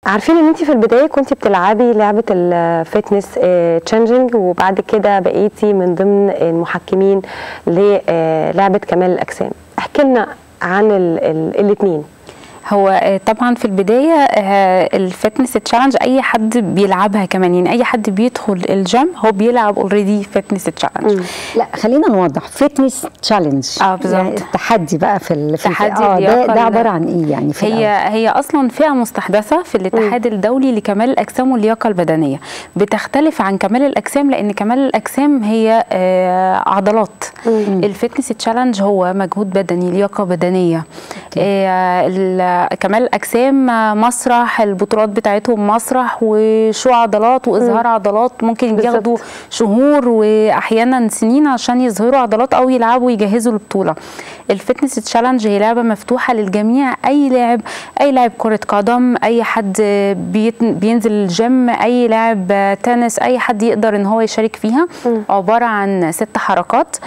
عارفين ان انت في البدايه كنت بتلعبي لعبه الفتنس تشالنجينج وبعد كده بقيتي من ضمن المحكمين للعبه كمال الاجسام احكي لنا عن الاثنين هو طبعا في البدايه الفتنس تشالنج اي حد بيلعبها كمان يعني اي حد بيدخل الجيم هو بيلعب اوريدي فتنس تشالنج لا خلينا نوضح فتنس تشالنج اه بالظبط يعني التحدي بقى في ال- في تحدي اه ده, اللياقة ده عباره عن ايه يعني في هي الأول؟ هي اصلا فئه مستحدثه في الاتحاد الدولي لكمال الاجسام واللياقه البدنيه بتختلف عن كمال الاجسام لان كمال الاجسام هي آه عضلات الفتنس تشالنج هو مجهود بدني لياقه بدنيه آه ال- كمال الاجسام آه، مسرح البطولات بتاعتهم مسرح وشو عضلات واظهار عضلات ممكن بالظبط. ياخدوا شهور واحيانا سنين عشان يظهروا عضلات او يلعبوا ويجهزوا البطوله الفتنس تشالنج هي لعبه مفتوحه للجميع اي لاعب اي لاعب كره قدم اي حد بيت- بينزل الجيم اي لاعب تنس اي حد يقدر ان هو يشارك فيها عباره عن ست حركات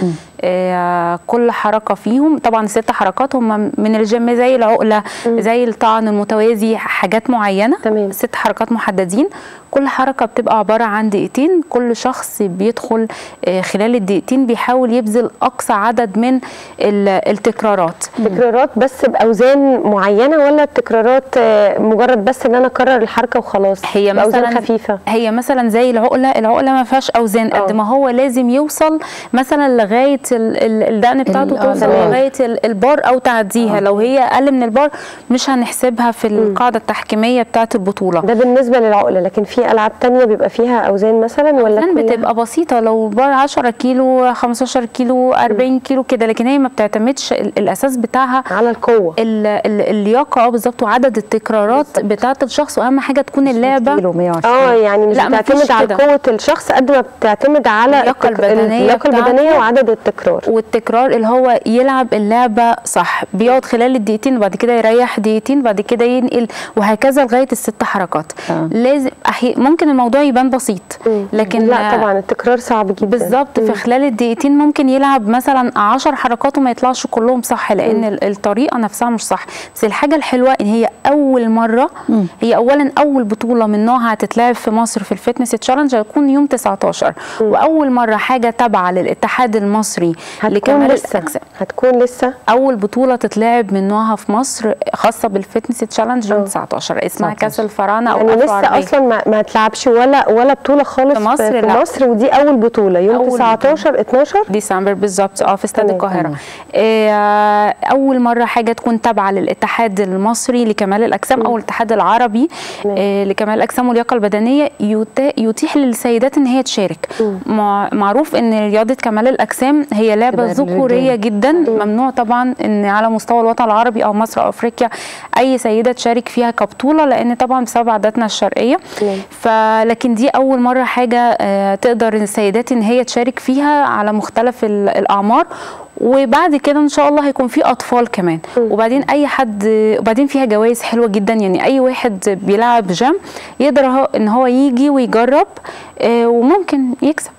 آه، كل حركه فيهم طبعا ست حركات هم من الجيم زي العقله زي الطعن المتوازي حاجات معينه تمام. ست حركات محددين كل حركه بتبقى عباره عن دقيقتين كل شخص بيدخل آه، خلال الدقيقتين بيحاول يبذل اقصى عدد من ال- التكرارات تكرارات بس باوزان معينه ولا التكرارات آه، مجرد بس ان انا اكرر الحركه وخلاص هي بأوزان مثلا خفيفه هي مثلا زي العقله العقله ما فيهاش اوزان قد آه. ما هو لازم يوصل مثلا لغايه ال- ال- الدقن بتاعته آه، توصل تمام. لغايه ال- البار او تعديها لو هي اقل من البار مش هنحسبها في القاعده التحكيميه بتاعه البطوله ده بالنسبه للعقله لكن في العاب تانية بيبقى فيها اوزان مثلا ولا الأوزان كلها؟ بتبقى بسيطة لو بار 10 كيلو 15 كيلو 40 كيلو كده لكن هي ما بتعتمدش ال- الأساس بتاعها على القوه ال- ال- اللياقة اه بالظبط وعدد التكرارات بتاعة الشخص وأهم حاجة تكون اللعبة كيلو 120 اه يعني مش لا، مفيش بتعتمد على كده. قوه الشخص قد ما بتعتمد على اللياقة التك- البدنية اللياقه البدنيه بتاعته. وعدد التكرار والتكرار اللي هو يلعب اللعبة صح بيقعد خلال الدقيقتين وبعد كده يريح دقيقتين بعد كده ينقل وهكذا لغاية الست حركات آه. لازم أحي... ممكن الموضوع يبان بسيط لكن لا طبعا التكرار صعب جدا بالظبط في خلال الدقيقتين ممكن يلعب مثلا 10 حركات وما يطلعش كلهم صح لان ال- الطريقه نفسها مش صح بس الحاجه الحلوه ان هي اول مره هي اولا اول بطوله من نوعها هتتلعب في مصر في الفتنس تشالنج هتكون يوم 19 واول مره حاجه تابعه للاتحاد المصري هتكون لكمال لسه الاجسام هتكون لسه اول بطوله تتلعب من نوعها في مصر خاصه بالفتنس تشالنج يوم آه. 19 اسمها 19. كاس الفراعنه او يعني أفرو لسه عربية. اصلا ما, ما تلعبش ولا ولا بطوله خالص في مصر في لا. مصر ودي اول بطوله يوم أول 19 12 ديسمبر بالظبط اه في استاد تمام، القاهره تمام. آه اول مره حاجه تكون تابعه للاتحاد المصري لكمال الاجسام او الاتحاد العربي آه لكمال الاجسام واللياقه البدنيه يتا- يتيح للسيدات ان هي تشارك مع معروف ان رياضه كمال الاجسام هي لعبه تبقى ذكوريه للرجال. جدا ممنوع طبعا ان على مستوى الوطن العربي او مصر او افريقيا اي سيده تشارك فيها كبطوله لان طبعا بسبب عاداتنا الشرقيه تمام. فلكن دي اول مره حاجه آه، تقدر السيدات ان هي تشارك فيها على مختلف ال- الاعمار وبعد كده ان شاء الله هيكون في اطفال كمان وبعدين اي حد وبعدين فيها جوائز حلوه جدا يعني اي واحد بيلعب جيم يقدر هو- ان هو يجي ويجرب آه، وممكن يكسب